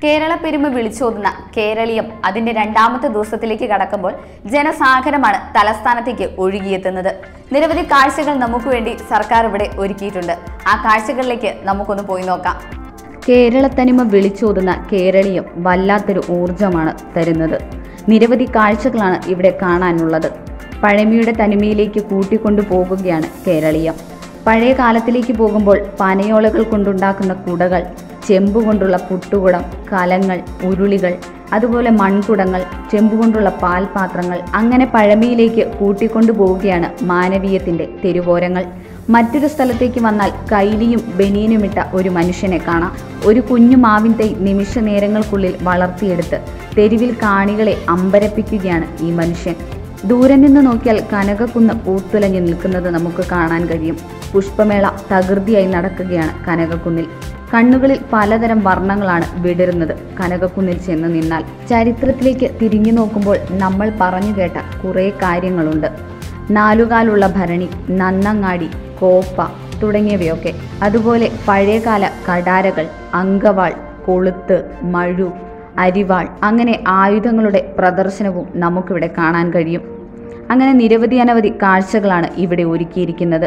കേരള പെരുമ വിളിച്ചോതുന്ന കേരളീയം അതിന്റെ രണ്ടാമത്തെ ദിവസത്തിലേക്ക് കടക്കുമ്പോൾ ജനസാഗരമാണ് തലസ്ഥാനത്തേക്ക് ഒഴുകിയെത്തുന്നത് നിരവധി കാഴ്ചകൾ നമുക്ക് വേണ്ടി സർക്കാർ ഇവിടെ ഒരുക്കിയിട്ടുണ്ട് ആ കാഴ്ചകളിലേക്ക് നമുക്കൊന്ന് പോയി നോക്കാം കേരളത്തനിമ വിളിച്ചോതുന്ന കേരളീയം വല്ലാത്തൊരു ഊർജമാണ് തരുന്നത് നിരവധി കാഴ്ചകളാണ് ഇവിടെ കാണാനുള്ളത് പഴമയുടെ തനിമയിലേക്ക് കൂട്ടിക്കൊണ്ടു പോകുകയാണ് കേരളീയം പഴയ കാലത്തിലേക്ക് പോകുമ്പോൾ പനയോലകൾ കൊണ്ടുണ്ടാക്കുന്ന കുടകൾ ചെമ്പ് കൊണ്ടുള്ള പുട്ടുകുടം കലങ്ങൾ ഉരുളികൾ അതുപോലെ മൺകുടങ്ങൾ ചെമ്പ് കൊണ്ടുള്ള പാൽപാത്രങ്ങൾ അങ്ങനെ പഴമയിലേക്ക് കൂട്ടിക്കൊണ്ടു പോവുകയാണ് മാനവീയത്തിന്റെ തെരുവോരങ്ങൾ മറ്റൊരു സ്ഥലത്തേക്ക് വന്നാൽ കൈലിയും ബനിയനുമിട്ട ഒരു മനുഷ്യനെ കാണാം ഒരു കുഞ്ഞു മാവിൻ തൈ നിമിഷ നേരങ്ങൾക്കുള്ളിൽ വളർത്തിയെടുത്ത് തെരുവിൽ കാണികളെ അമ്പരപ്പിക്കുകയാണ് ഈ മനുഷ്യൻ ദൂരെ നിന്ന് നോക്കിയാൽ കനകക്കുന്ന് പൂത്തുലഞ്ഞു നിൽക്കുന്നത് നമുക്ക് കാണാൻ കഴിയും പുഷ്പമേള തകൃതിയായി നടക്കുകയാണ് കനകക്കുന്നിൽ കണ്ണുകളിൽ പലതരം വർണ്ണങ്ങളാണ് വിടരുന്നത് കനകക്കുന്നിൽ ചെന്ന് നിന്നാൽ ചരിത്രത്തിലേക്ക് തിരിഞ്ഞു നോക്കുമ്പോൾ നമ്മൾ പറഞ്ഞു കേട്ട കുറേ കാര്യങ്ങളുണ്ട് നാലുകാലുള്ള ഭരണി നന്നങ്ങാടി കോപ്പ തുടങ്ങിയവയൊക്കെ അതുപോലെ പഴയകാല കടാരകൾ അങ്കവാൾ കൊളുത്ത് മഴു അരിവാൾ അങ്ങനെ ആയുധങ്ങളുടെ പ്രദർശനവും നമുക്കിവിടെ കാണാൻ കഴിയും അങ്ങനെ നിരവധി അനവധി കാഴ്ചകളാണ് ഇവിടെ ഒരുക്കിയിരിക്കുന്നത്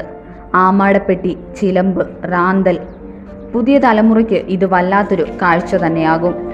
ആമാടപ്പെട്ടി ചിലമ്പ് റാന്തൽ പുതിയ തലമുറയ്ക്ക് ഇത് വല്ലാത്തൊരു കാഴ്ച തന്നെയാകും